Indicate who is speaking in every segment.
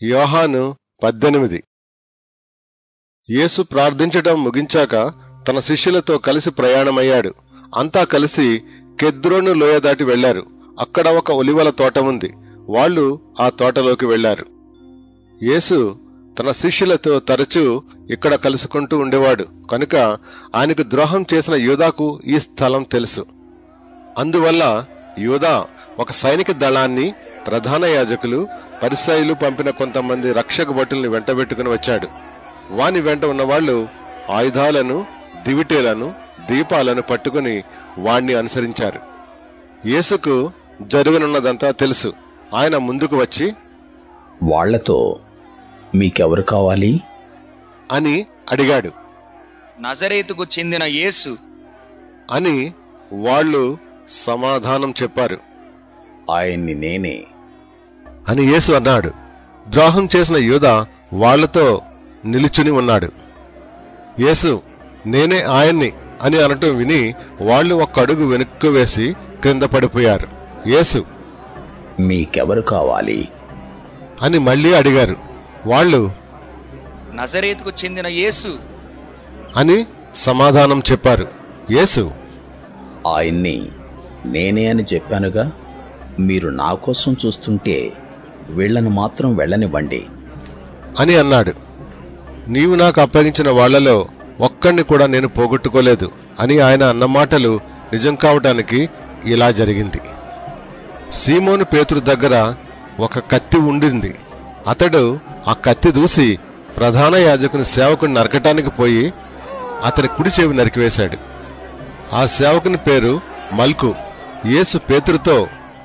Speaker 1: యోహాను పద్దెనిమిది యేసు ప్రార్థించటం ముగించాక తన శిష్యులతో కలిసి ప్రయాణమయ్యాడు అంతా కలిసి కెద్రోను లోయ దాటి వెళ్లారు అక్కడ ఒక ఒలివల తోట ఉంది వాళ్ళు ఆ తోటలోకి వెళ్లారు యేసు తన శిష్యులతో తరచూ ఇక్కడ కలుసుకుంటూ ఉండేవాడు కనుక ఆయనకు ద్రోహం చేసిన యూదాకు ఈ స్థలం తెలుసు అందువల్ల యూదా ఒక సైనిక దళాన్ని ప్రధాన యాజకులు పరిసాయిలు పంపిన కొంతమంది రక్షక భటుల్ని వెంటబెట్టుకుని వచ్చాడు వాని వెంట ఉన్నవాళ్లు ఆయుధాలను దివిటేలను దీపాలను పట్టుకుని వాణ్ణి అనుసరించారు యేసుకు జరగనున్నదంతా తెలుసు ఆయన ముందుకు వచ్చి
Speaker 2: వాళ్లతో మీకెవరు కావాలి
Speaker 1: అని అడిగాడు
Speaker 3: నజరేతుకు చెందిన యేసు
Speaker 1: అని వాళ్ళు సమాధానం చెప్పారు
Speaker 2: ఆయన్ని నేనే
Speaker 1: అని యేసు అన్నాడు ద్రోహం చేసిన యూద వాళ్లతో నిలుచుని ఉన్నాడు యేసు నేనే ఆయన్ని అని అనటం విని వాళ్ళు ఒక్క అడుగు వెనుక్కు వేసి క్రింద పడిపోయారు యేసు
Speaker 2: మీకెవరు కావాలి
Speaker 1: అని మళ్ళీ అడిగారు వాళ్ళు
Speaker 3: నజరేతుకు చెందిన యేసు
Speaker 1: అని సమాధానం చెప్పారు యేసు
Speaker 2: ఆయన్ని నేనే అని చెప్పానుగా మీరు నా కోసం చూస్తుంటే వీళ్లను మాత్రం వెళ్ళనివ్వండి
Speaker 1: అని అన్నాడు నీవు నాకు అప్పగించిన వాళ్లలో ఒక్కడిని కూడా నేను పోగొట్టుకోలేదు అని ఆయన అన్న మాటలు నిజం కావటానికి ఇలా జరిగింది సీమోను పేతురు దగ్గర ఒక కత్తి ఉండింది అతడు ఆ కత్తి దూసి ప్రధాన యాజకుని సేవకుని నరకటానికి పోయి అతని కుడి చెవి నరికివేశాడు ఆ సేవకుని పేరు మల్కు యేసు పేతురుతో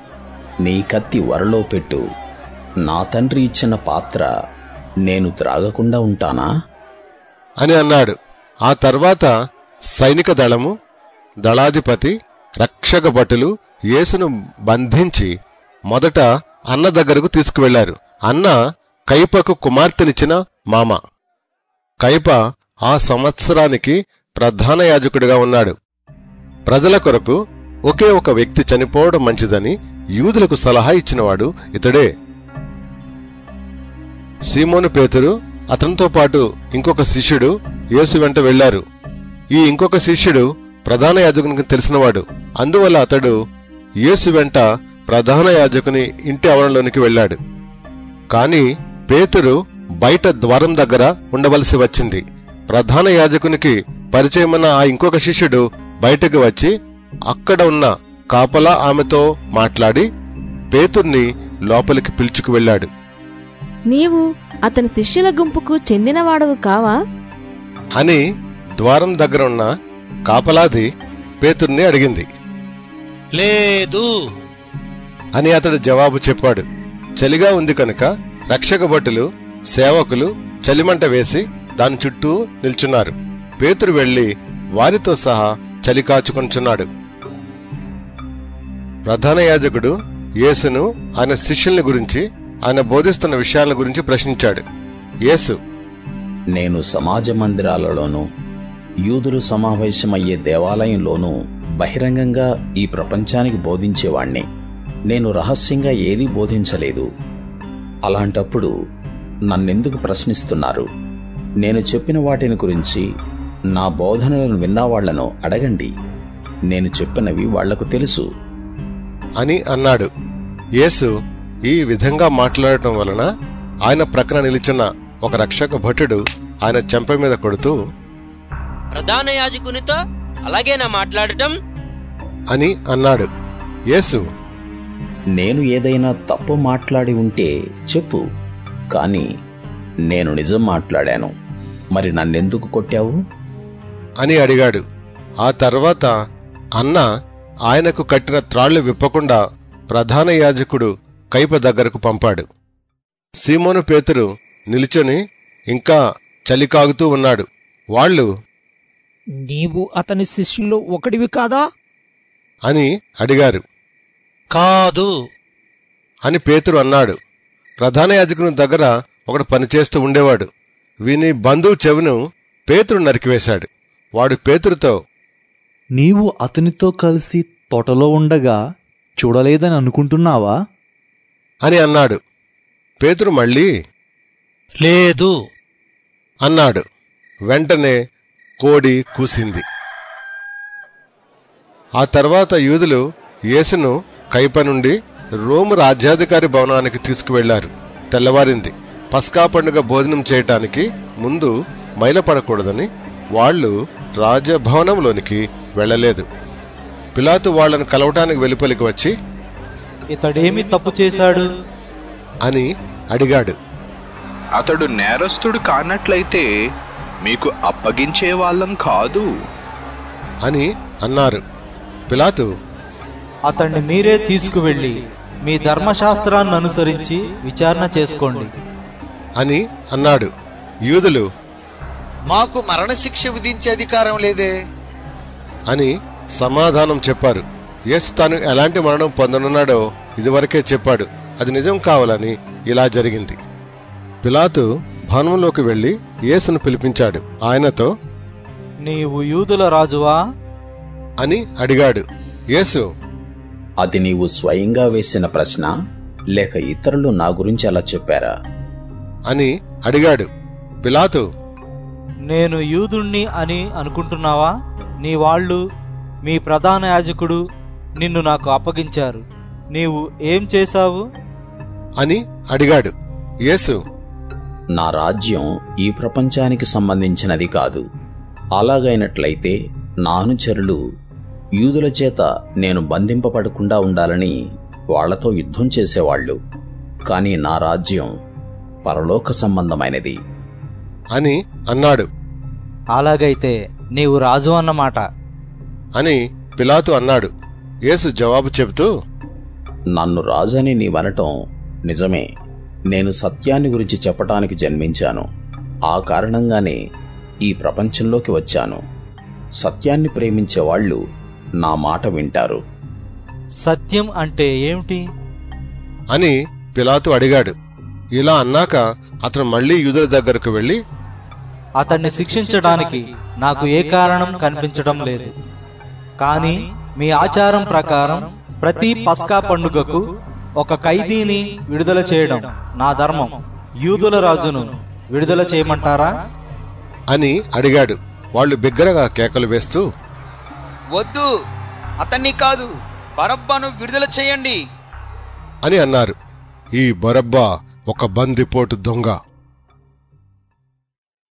Speaker 2: నీ కత్తి వరలో పెట్టు నా తండ్రి ఇచ్చిన పాత్ర నేను త్రాగకుండా ఉంటానా
Speaker 1: అని అన్నాడు ఆ తర్వాత సైనిక దళము దళాధిపతి రక్షక భటులు యేసును బంధించి మొదట అన్న దగ్గరకు తీసుకువెళ్లారు అన్న కైపకు కుమార్తెనిచ్చిన మామ కైప ఆ సంవత్సరానికి ప్రధాన యాజకుడిగా ఉన్నాడు ప్రజల కొరకు ఒకే ఒక వ్యక్తి చనిపోవడం మంచిదని యూదులకు సలహా ఇచ్చినవాడు ఇతడే సీమోను పేతురు అతనితో పాటు ఇంకొక శిష్యుడు యేసు వెంట వెళ్లారు ఈ ఇంకొక శిష్యుడు ప్రధాన యాజకునికి తెలిసినవాడు అందువల్ల అతడు యేసు వెంట ప్రధాన యాజకుని ఇంటి ఆవరణలోనికి వెళ్ళాడు కాని పేతురు బయట ద్వారం దగ్గర ఉండవలసి వచ్చింది ప్రధాన యాజకునికి పరిచయమైన ఆ ఇంకొక శిష్యుడు బయటకు వచ్చి అక్కడ ఉన్న కాపలా ఆమెతో మాట్లాడి పేతుర్ని లోపలికి పిలుచుకు వెళ్ళాడు
Speaker 4: నీవు అతని శిష్యుల గుంపుకు చెందినవాడవు కావా
Speaker 1: అని ద్వారం దగ్గర ఉన్న కాపలాది పేతుర్ని అడిగింది
Speaker 5: లేదు
Speaker 1: అని అతడు జవాబు చెప్పాడు చలిగా ఉంది కనుక రక్షక భటులు సేవకులు చలిమంట వేసి దాని చుట్టూ నిల్చున్నారు పేతురు వెళ్లి వారితో సహా చలి కాచుకొనుచున్నాడు ప్రధాన యాజకుడు యేసును ఆయన శిష్యుల్ని గురించి ఆయన బోధిస్తున్న విషయాల గురించి ప్రశ్నించాడు యేసు
Speaker 2: నేను సమాజ మందిరాలలోనూ యూదులు సమావేశమయ్యే దేవాలయంలోనూ బహిరంగంగా ఈ ప్రపంచానికి బోధించేవాణ్ణి నేను రహస్యంగా ఏదీ బోధించలేదు అలాంటప్పుడు నన్నెందుకు ప్రశ్నిస్తున్నారు నేను చెప్పిన వాటిని గురించి నా బోధనలను విన్నవాళ్లను అడగండి నేను చెప్పినవి వాళ్లకు తెలుసు
Speaker 1: అని అన్నాడు యేసు ఈ విధంగా మాట్లాడటం వలన ఆయన ప్రక్కన నిలిచిన ఒక రక్షక భటుడు ఆయన చెంప మీద కొడుతూ
Speaker 5: ప్రధాన యాజకునితో అలాగేనా మాట్లాడటం
Speaker 1: అని అన్నాడు యేసు
Speaker 2: నేను ఏదైనా తప్పు మాట్లాడి ఉంటే చెప్పు కాని నేను నిజం మాట్లాడాను మరి నన్నెందుకు కొట్టావు
Speaker 1: అని అడిగాడు ఆ తర్వాత అన్న ఆయనకు కట్టిన త్రాళ్లు విప్పకుండా ప్రధాన యాజకుడు కైప దగ్గరకు పంపాడు సీమోను పేతురు నిలుచొని ఇంకా చలి కాగుతూ ఉన్నాడు వాళ్ళు
Speaker 6: నీవు అతని శిష్యుల్లో ఒకడివి కాదా
Speaker 1: అని అడిగారు
Speaker 5: కాదు
Speaker 1: అని పేతురు అన్నాడు ప్రధాన యాజకుని దగ్గర ఒకడు పనిచేస్తూ ఉండేవాడు వీని బంధువు చెవును పేతురు నరికివేశాడు వాడు పేతురుతో
Speaker 7: నీవు అతనితో కలిసి తోటలో ఉండగా చూడలేదని అనుకుంటున్నావా
Speaker 1: అని అన్నాడు పేతురు మళ్ళీ
Speaker 5: లేదు
Speaker 1: అన్నాడు వెంటనే కోడి కూసింది ఆ తర్వాత యూదులు యేసును కైప నుండి రోము రాజ్యాధికారి భవనానికి తీసుకువెళ్లారు తెల్లవారింది పస్కా పండుగ భోజనం చేయటానికి ముందు మైలపడకూడదని వాళ్ళు రాజభవనంలోనికి వెళ్ళలేదు పిలాతు వాళ్ళను కలవటానికి వెలుపలికి వచ్చి
Speaker 8: ఇతడేమి తప్పు చేశాడు
Speaker 1: అని అడిగాడు
Speaker 9: అతడు నేరస్తుడు కానట్లయితే మీకు అప్పగించే వాళ్ళం కాదు
Speaker 1: అని అన్నారు పిలాతు
Speaker 8: అతన్ని మీరే తీసుకువెళ్ళి మీ ధర్మశాస్త్రాన్ని అనుసరించి విచారణ చేసుకోండి
Speaker 1: అని అన్నాడు యూదులు
Speaker 10: మాకు మరణశిక్ష విధించే అధికారం లేదే
Speaker 1: అని సమాధానం చెప్పారు యేసు తాను ఎలాంటి మరణం పొందనున్నాడో ఇదివరకే చెప్పాడు అది నిజం కావాలని ఇలా జరిగింది పిలాతు భవనంలోకి వెళ్లి యేసును పిలిపించాడు ఆయనతో
Speaker 8: నీవు యూదుల రాజువా
Speaker 1: అని అడిగాడు యేసు
Speaker 2: అది నీవు స్వయంగా వేసిన ప్రశ్న లేక ఇతరులు నా గురించి అలా చెప్పారా
Speaker 1: అని అడిగాడు పిలాతు
Speaker 8: నేను యూదుణ్ణి అని అనుకుంటున్నావా నీ వాళ్ళు మీ ప్రధాన యాజకుడు నిన్ను నాకు అప్పగించారు నీవు ఏం చేశావు
Speaker 1: అని అడిగాడు యేసు
Speaker 2: నా రాజ్యం ఈ ప్రపంచానికి సంబంధించినది కాదు అలాగైనట్లయితే నా అనుచరులు యూదుల చేత నేను బంధింపబడకుండా ఉండాలని వాళ్లతో యుద్ధం చేసేవాళ్ళు కాని నా రాజ్యం పరలోక సంబంధమైనది
Speaker 1: అని అన్నాడు
Speaker 8: అలాగైతే నీవు రాజు అన్నమాట
Speaker 1: అని పిలాతు అన్నాడు యేసు జవాబు చెబుతూ
Speaker 2: నన్ను రాజని నీవనటం నిజమే నేను సత్యాన్ని గురించి చెప్పటానికి జన్మించాను ఆ కారణంగానే ఈ ప్రపంచంలోకి వచ్చాను సత్యాన్ని ప్రేమించే వాళ్ళు నా మాట వింటారు
Speaker 8: సత్యం అంటే ఏమిటి
Speaker 1: అని పిలాతు అడిగాడు ఇలా అన్నాక అతను మళ్ళీ యూదుల దగ్గరకు వెళ్లి
Speaker 8: అతన్ని శిక్షించడానికి నాకు ఏ కారణం కనిపించడం లేదు కానీ మీ ఆచారం ప్రకారం ప్రతి పస్కా పండుగకు ఒక ఖైదీని విడుదల చేయడం నా ధర్మం యూదుల రాజును విడుదల చేయమంటారా
Speaker 1: అని అడిగాడు వాళ్ళు బిగ్గరగా కేకలు వేస్తూ
Speaker 3: వద్దు అతన్ని కాదు బరబ్బను విడుదల చేయండి
Speaker 1: అని అన్నారు ఈ బొరబ్బా ఒక బందిపోటు దొంగ